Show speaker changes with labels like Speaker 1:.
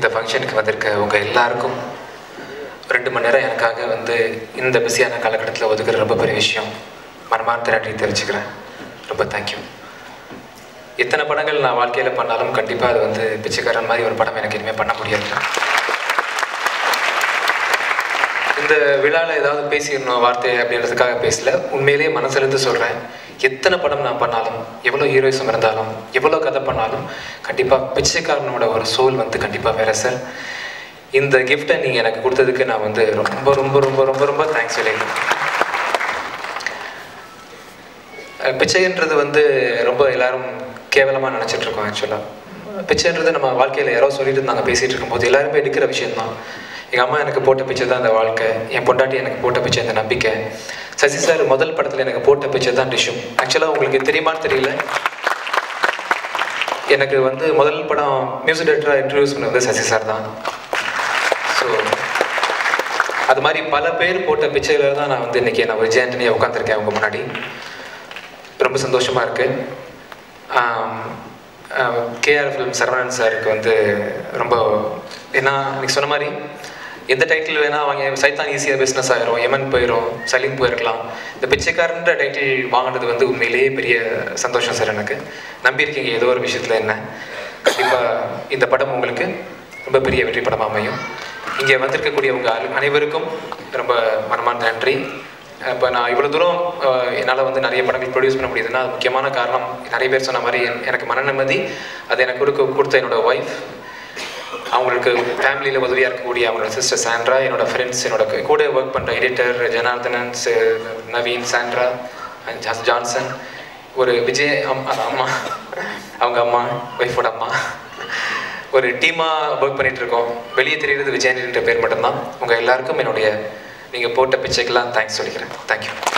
Speaker 1: இந்த ஃபங்க்ஷனுக்கு வந்திருக்க உங்கள் எல்லாருக்கும் ரெண்டு மணி நேரம் எனக்காக வந்து இந்த பிஸியான காலகட்டத்தில் ஒதுக்குற ரொம்ப பெரிய விஷயம் மனமார்ந்த நன்றி தெரிவிச்சுக்கிறேன் ரொம்ப தேங்க்யூ எத்தனை படங்கள் நான் வாழ்க்கையில் பண்ணாலும் கண்டிப்பாக அது வந்து பிச்சைக்காரன் மாதிரி ஒரு படம் எனக்கு இனிமேல் பண்ண முடியாது இந்த விழாவில் ஏதாவது பேசிடணும் வார்த்தை அப்படின்றதுக்காக பேசல உண்மையிலேயே மனசுலேருந்து சொல்கிறேன் எத்தனை படம் நான் பண்ணாலும் எவ்வளோ ஹீரோயிசம் இருந்தாலும் எவ்வளோ கதை பண்ணாலும் கண்டிப்பாக பிச்சைக்காரனோட ஒரு சோல் வந்து கண்டிப்பாக வேற சார் இந்த கிஃப்ட்டை நீங்கள் எனக்கு கொடுத்ததுக்கு நான் வந்து ரொம்ப ரொம்ப ரொம்ப ரொம்ப ரொம்ப தேங்க்ஸ் சொல்லிடுறேன் அஹ் பிச்சைன்றது வந்து ரொம்ப எல்லாரும் கேவலமாக நினச்சிட்டு இருக்கோம் ஆக்சுவலாக பிச்சைன்றது நம்ம வாழ்க்கையில் யாரோ சொல்லிட்டு இருந்தாங்க பேசிகிட்டு இருக்கும்போது எல்லாருமே எடுக்கிற விஷயம்தான் எங்கள் அம்மா எனக்கு போட்ட பிச்சை தான் அந்த வாழ்க்கை என் பொண்டாட்டி எனக்கு போட்ட பிச்சை அந்த நம்பிக்கை சசி சார் முதல் படத்தில் எனக்கு போட்ட பிச்சை தான் டிஷ்யூம் ஆக்சுவலாக உங்களுக்கு தெரியுமான்னு தெரியல எனக்கு வந்து முதல் படம் மியூசிக் டைரக்டராக இன்ட்ரடியூஸ் பண்ணது சசி சார் தான் ஸோ அது மாதிரி பல பேர் போட்ட பிச்சையில தான் நான் வந்து இன்னைக்கு நான் விஜய் ஆண்டனியாக உட்காந்துருக்கேன் அவங்க முன்னாடி ரொம்ப சந்தோஷமாக இருக்குது கேஆர் ஃபிலிம் சரவணன் சாருக்கு வந்து ரொம்ப ஏன்னா இன்னைக்கு சொன்ன மாதிரி எந்த டைட்டில் வேணால் அவங்க சைத்தான் ஈஸியாக பிஸ்னஸ் ஆயிரும் எமன் போயிடும் சலீம் போயிருக்கலாம் இந்த பிச்சைக்காரன்ற டைட்டில் வாங்கினது வந்து உண்மையிலேயே பெரிய சந்தோஷம் சார் எனக்கு நம்பியிருக்கீங்க ஏதோ ஒரு விஷயத்தில் என்ன கண்டிப்பாக இந்த படம் உங்களுக்கு ரொம்ப பெரிய வெற்றி படமாக அமையும் இங்கே வந்திருக்கக்கூடிய உங்கள் அனை- அனைவருக்கும் ரொம்ப மனமார்ந்த நன்றி இப்போ நான் இவ்வளோ தூரம் என்னால் வந்து நிறைய படங்கள் ப்ரொடியூஸ் பண்ண முடியுதுன்னா அது முக்கியமான காரணம் நிறைய பேர் சொன்ன மாதிரி என்- எனக்கு மன நிம்மதி அது எனக்கு கொடுக்க கொடுத்த என்னோட ஒய்ஃப் அவங்களுக்கு ஃபேமிலியில் உதவியாக இருக்கக்கூடிய அவங்களோட சிஸ்டர் சாண்ட்ரா என்னோட ஃப்ரெண்ட்ஸ் என்னோட கு- கூட ஒர்க் பண்ணுற எடிட்டர் ஜனார்தனன் ச- Naveen Sandra and Jaz Johnson ஒரு விஜய் அம் அது அம்மா அவங்க அம்மா ஒய்ஃபோட அம்மா ஒரு டீமாக ஒர்க் பண்ணிட்டு இருக்கோம் வெளியே தெரியுறது விஜயன்ற பேர் மட்டும்தான் உங்கள் எல்லாருக்கும் என்னுடைய நீங்கள் போட்ட பிச்சைக்கெல்லாம் தேங்க்ஸ் சொல்லிக்கிறேன் தேங்க்யூ